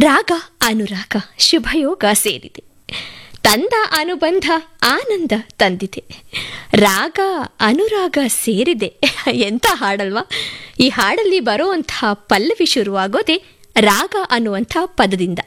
ರಾಗ ಅನುರಾಗ ಶುಭಯೋಗ ಸೇರಿದೆ ತಂದ ಅನುಬಂಧ ಆನಂದ ತಂದಿದೆ ರಾಗ ಅನುರಾಗ ಸೇರಿದೆ ಎಂತ ಹಾಡಲ್ವಾ ಈ ಹಾಡಲ್ಲಿ ಬರುವಂತಹ ಪಲ್ಲವಿ ಶುರುವಾಗೋದೇ ರಾಗ ಅನ್ನುವಂಥ ಪದದಿಂದ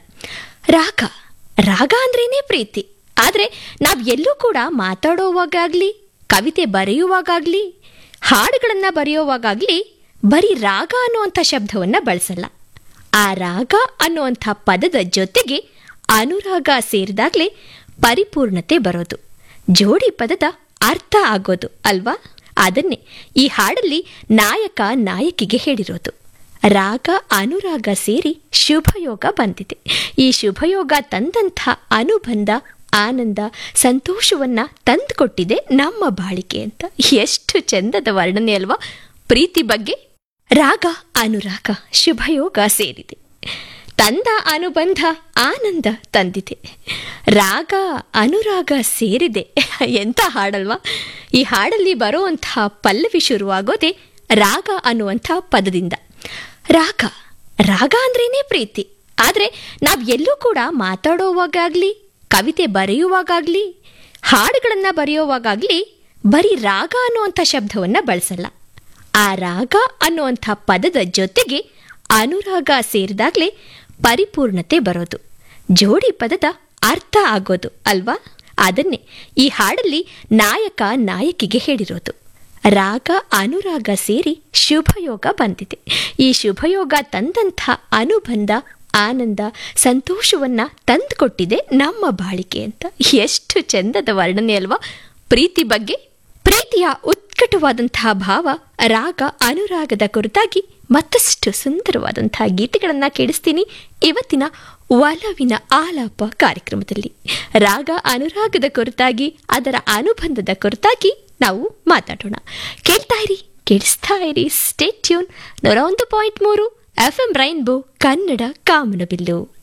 ರಾಗ ರಾಗ ಅಂದ್ರೇನೆ ಪ್ರೀತಿ ಆದರೆ ನಾವು ಎಲ್ಲೂ ಕೂಡ ಮಾತಾಡೋವಾಗಲಿ ಕವಿತೆ ಬರೆಯುವಾಗಲಿ ಹಾಡುಗಳನ್ನು ಬರೆಯುವಾಗಲಿ ಬರೀ ರಾಗ ಅನ್ನುವಂಥ ಶಬ್ದವನ್ನು ಬಳಸಲ್ಲ ಆ ರಾಗ ಅನ್ನುವಂಥ ಪದದ ಜೊತೆಗೆ ಅನುರಾಗ ಸೇರಿದಾಗಲೇ ಪರಿಪೂರ್ಣತೆ ಬರೋದು ಜೋಡಿ ಪದದ ಅರ್ಥ ಆಗೋದು ಅಲ್ವಾ ಅದನ್ನೇ ಈ ಹಾಡಲ್ಲಿ ನಾಯಕ ನಾಯಕಿಗೆ ಹೇಳಿರೋದು ರಾಗ ಅನುರಾಗ ಸೇರಿ ಶುಭಯೋಗ ಬಂದಿದೆ ಈ ಶುಭಯೋಗ ತಂದಂಥ ಅನುಬಂಧ ಆನಂದ ಸಂತೋಷವನ್ನ ತಂದುಕೊಟ್ಟಿದೆ ನಮ್ಮ ಬಾಳಿಕೆ ಅಂತ ಎಷ್ಟು ಚಂದದ ವರ್ಣನೆ ಅಲ್ವಾ ಪ್ರೀತಿ ಬಗ್ಗೆ ರಾಗ ಅನುರಾಗ ಶುಭಯೋಗ ಸೇರಿದೆ ತಂದ ಅನುಬಂಧ ಆನಂದ ತಂದಿದೆ ರಾಗ ಅನುರಾಗ ಸೇರಿದೆ ಎಂತ ಹಾಡಲ್ವಾ ಈ ಹಾಡಲ್ಲಿ ಬರುವಂತಹ ಪಲ್ಲವಿ ಶುರುವಾಗೋದೇ ರಾಗ ಅನ್ನುವಂಥ ಪದದಿಂದ ರಾಗ ರಾಗ ಅಂದ್ರೇನೆ ಪ್ರೀತಿ ಆದರೆ ನಾವು ಎಲ್ಲೂ ಕೂಡ ಮಾತಾಡೋವಾಗಲಿ ಕವಿತೆ ಬರೆಯುವಾಗಲಿ ಹಾಡುಗಳನ್ನು ಬರೆಯುವಾಗಲಿ ಬರೀ ರಾಗ ಅನ್ನುವಂಥ ಶಬ್ದವನ್ನು ಬಳಸಲ್ಲ ಆ ರಾಗ ಅನ್ನುವಂಥ ಪದದ ಜೊತೆಗೆ ಅನುರಾಗ ಸೇರಿದಾಗಲೇ ಪರಿಪೂರ್ಣತೆ ಬರೋದು ಜೋಡಿ ಪದದ ಅರ್ಥ ಆಗೋದು ಅಲ್ವಾ ಅದನ್ನೇ ಈ ಹಾಡಲ್ಲಿ ನಾಯಕ ನಾಯಕಿಗೆ ಹೇಳಿರೋದು ರಾಗ ಅನುರಾಗ ಸೇರಿ ಶುಭಯೋಗ ಬಂದಿದೆ ಈ ಶುಭಯೋಗ ತಂದಂಥ ಅನುಬಂಧ ಆನಂದ ಸಂತೋಷವನ್ನ ತಂದುಕೊಟ್ಟಿದೆ ನಮ್ಮ ಬಾಳಿಕೆ ಅಂತ ಎಷ್ಟು ಚಂದದ ವರ್ಣನೆ ಅಲ್ವಾ ಪ್ರೀತಿ ಬಗ್ಗೆ ಪ್ರೀತಿಯ ಉತ್ಕಟವಾದಂತಹ ಭಾವ ರಾಗ ಅನುರಾಗದ ಕುರಿತಾಗಿ ಮತ್ತಷ್ಟು ಸುಂದರವಾದಂತಹ ಗೀತೆಗಳನ್ನು ಕೇಳಿಸ್ತೀನಿ ಇವತ್ತಿನ ಒಲವಿನ ಆಲಾಪ ಕಾರ್ಯಕ್ರಮದಲ್ಲಿ ರಾಗ ಅನುರಾಗದ ಕುರಿತಾಗಿ ಅದರ ಅನುಬಂಧದ ಕುರಿತಾಗಿ ನಾವು ಮಾತಾಡೋಣ ಕೇಳ್ತಾ ಇರಿ ಕೇಳಿಸ್ತಾ ಇರಿ ಸ್ಟೇಟ್ ಟ್ಯೂನ್ ನೂರ ಒಂದು ಪಾಯಿಂಟ್ ಮೂರು ಎಫ್ ಎಂ ರೈನ್ಬೋ ಕನ್ನಡ ಕಾಮನಬಿಲ್ಲು